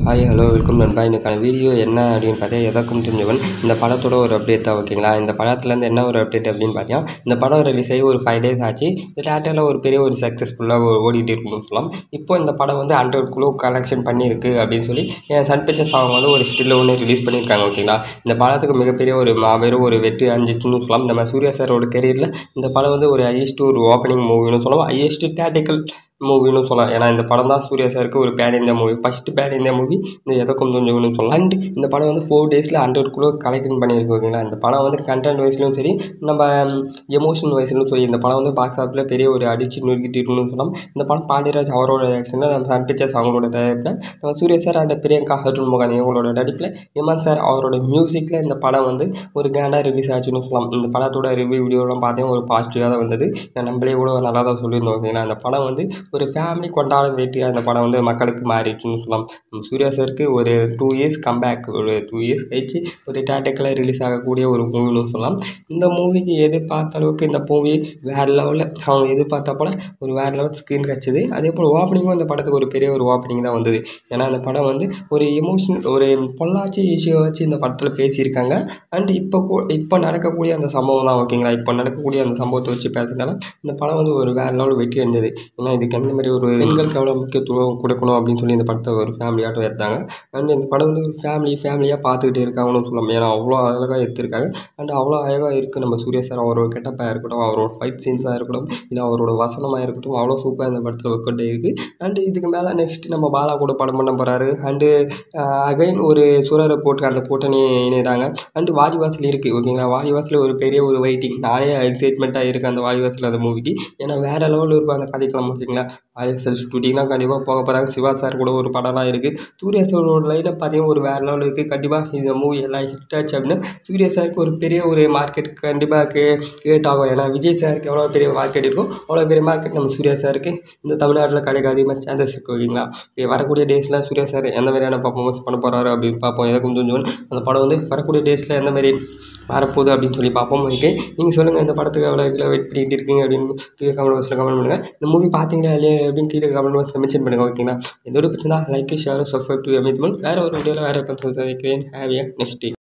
hi hello welcome நண்பா இன்றைக்கான video என்ன அப்படின்னு பார்த்தா எதற்கும் தெரிஞ்சவன் இந்த படத்தோட ஒரு அப்டேட் தான் ஓகேங்களா இந்த படத்துலேருந்து என்ன ஒரு அப்டேட் அப்படின்னு பார்த்தீங்கன்னா இந்த படம் ரிலீஸ் ஆகி ஒரு ஃபைவ் டேஸ் ஆச்சு தேட்டரில் ஒரு பெரிய ஒரு சக்ஸஸ்ஃபுல்லாக ஓடிட்டு இருக்குன்னு சொல்லலாம் இப்போ இந்த படம் வந்து ஹண்ட்ரட் குளோ கலெக்ஷன் பண்ணியிருக்கு அப்படின்னு சொல்லி என் சன் பிக்சர்ஸ் அவங்க வந்து ஒரு ஸ்டில் ஒன்று ரிலீஸ் பண்ணியிருக்காங்க ஓகேங்களா இந்த படத்துக்கு மிகப்பெரிய ஒரு மாபெரும் ஒரு வெற்றி அஞ்சிச்சுன்னு சொல்லலாம் நம்ம சூர்யா சாரோட கெரியரில் இந்த படம் வந்து ஒரு ஹையஸ்ட் ஒரு ஓப்பனிங் மூவின்னு சொல்லலாம் ஹையஸ்ட் டேட்டிக்கல் மூவின்னு சொல்லலாம் ஏன்னா இந்த படம் தான் சூர்யா சாருக்கு ஒரு pan India movie first pan India movie இந்த எதற்கும் கொஞ்சம்னு சொல்லலாம் அண்ட் இந்த படம் வந்து ஃபோர் டேஸில் ஹண்ட்ரட் குளோ கலெக்ஷன் பண்ணியிருக்கு ஓகேங்களா இந்த படம் வந்து கண்டென்ட் வைஸ்லையும் சரி நம்ம எமோஷன் வைஸ்லையும் சரி இந்த படம் வந்து பாக்ஸ் ஆஃபில் பெரிய ஒரு அடிச்சு நொறுக்கிட்டு இருக்குன்னு சொல்லலாம் இந்த படம் பாண்டியராஜ் அவரோட ஆக்ஷனில் நம்ம சன் பிக்சர்ஸ் அவங்களோட தயாரிப்பில் நம்ம சூர்யா சார் அண்ட் பிரியங்கா அர்ஜுன் மோகன் இவங்களோட நடிப்பில் இமான் சார் அவரோட மியூசிக்கில் இந்த படம் வந்து ஒரு கேண்டாக ரிலீஸ் ஆச்சுன்னு சொல்லலாம் இந்த படத்தோட ரிவ்யூ வீடியோலாம் பார்த்தேன் ஒரு பாசிட்டிவாக தான் வந்தது நம்மளே கூட நல்லா தான் சொல்லியிருந்தோம் ஓகேங்களா அந்த படம் வந்து ஒரு ஃபேமிலி கொண்டாடும் வேட்டியாக அந்த படம் வந்து மக்களுக்கு மாறிடுச்சுன்னு சொல்லலாம் நம்ம சூர்யா சாருக்கு ஒரு டூ இயர்ஸ் கம்பேக் ஒரு டூ இயர்ஸ் கழிச்சு ஒரு டேட்டக்கில் ரிலீஸ் ஆகக்கூடிய ஒரு மூவின்னு சொல்லலாம் இந்த மூவிக்கு எதிர்பார்த்த அளவுக்கு இந்த மூவி வேறு லெவலில் அவங்க எதிர்பார்த்தா போல் ஒரு வேறு லெவல் ஸ்க்ரீன் கிடச்சிது அதே போல் ஓப்பனிங்கும் இந்த படத்துக்கு ஒரு பெரிய ஒரு ஓப்பனிங் தான் வந்தது ஏன்னா அந்த படம் வந்து ஒரு எமோஷனல் ஒரு பொள்ளாச்சி இஷ்யூவை வச்சு இந்த படத்தில் பேசியிருக்காங்க அண்ட் இப்போ கூ இப்போ நடக்கக்கூடிய அந்த சம்பவம் தான் ஓகேங்களா இப்போ நடக்கக்கூடிய அந்த சம்பவத்தை வச்சு பேசுறதுனால இந்த படம் வந்து ஒரு வேறு லெவல் வெற்றி அடைந்தது ஏன்னா இதுக்கு எந்த மாதிரி ஒரு பெண்களுக்கு எவ்வளோ முக்கியத்துவம் கொடுக்கணும் அப்படின்னு சொல்லி இந்த படத்தை ஒரு ஃபேமிலியாட்டம் எடுத்தாங்க அண்ட் இந்த படம் வந்து ஒரு ஃபேமிலி ஃபேமிலியாக பார்த்துக்கிட்டு இருக்காங்கன்னு சொல்லலாம் ஏன்னா அவ்வளோ அழகாக எடுத்திருக்காங்க அண்ட் அவ்வளோ அழகாக இருக்குது நம்ம சூர்யா சார் அவரோட கெட்டப்பாக இருக்கட்டும் அவரோட ஃபைட் சீன்ஸாக இருக்கட்டும் இல்லை அவரோட வசனமாக இருக்கட்டும் அவ்வளோ சூப்பராக இந்த படத்தில் ஒர்க் அவுட் இருக்குது அண்ட் இதுக்கு மேலே நெக்ஸ்ட் நம்ம பாலா கூட படம் பண்ண போகிறாரு அண்டு அகைன் ஒரு சூரரை போட்டு அந்த கூட்டணி இணைகிறாங்க அண்டு வாடிவாசல் இருக்குது ஓகேங்களா வாடிவாசல் ஒரு பெரிய ஒரு வெயிட்டிங் நானே எக்ஸைட்மெண்ட்டாக இருக்கேன் அந்த வாடிவாசல் அந்த மூவிக்கு ஏன்னா வேறு லெவலில் இருக்கும் அந்த கதைக்கலாம் ஓகேங்களா வாடிவாசல் ஷூட்டிங்லாம் கண்டிப்பாக போக போகிறாங்க சிவா சார் கூட ஒரு படம்லாம் இருக்குது சூர்யா சாரோட லைனை பார்த்தீங்கன்னா ஒரு வேறு லெவலில் இருக்குது கண்டிப்பாக இந்த மூவி எல்லாம் ஹிட் ஆச்சு அப்படின்னா சூர்யா சாருக்கு ஒரு பெரிய ஒரு மார்க்கெட் கண்டிப்பாக கே கிரியேட் ஆகும் ஏன்னா விஜய் சாருக்கு எவ்வளோ பெரிய மார்க்கெட் இருக்கும் அவ்வளோ பெரிய மார்க்கெட் நம்ம சூர்யா சாருக்கு இந்த தமிழ்நாட்டில் கிடைக்க அதிகமாக சான்சஸ் இருக்குது ஓகேங்களா இப்போ வரக்கூடிய டேஸில் சூர்யா சார் எந்த மாதிரியான பர்ஃபார்மன்ஸ் பண்ண போகிறாரு அப்படின்னு பார்ப்போம் எதை கொஞ்சம் கொஞ்சம் அந்த படம் வந்து வரக்கூடிய டேஸில் எந்த மாதிரி வரப்போகுது அப்படின்னு சொல்லி பார்ப்போம் ஓகே நீங்கள் சொல்லுங்கள் இந்த படத்துக்கு எவ்வளோ கிலோ வெயிட் பண்ணிட்டு இருக்கீங்க அப்படின்னு கீழே கமெண்ட் பாக்ஸில் கமெண்ட் பண்ணுங்கள் இந்த மூவி பார்த்தீங்களா இல்லையா அப்படின்னு கீழே கமெண்ட் பாக்ஸில் மென்ஷன் பண்ணுங்கள் ஓகேங்களா இதோட பிடிச்சிருந்தா லைக் ஷேர் சப்ஸ்கிரைப் டு அமித்மல் வேறு ஒரு வீடியோவில் வேறு பற்றி வைக்கிறேன் ஹேவியாக நெக்ஸ்ட் டே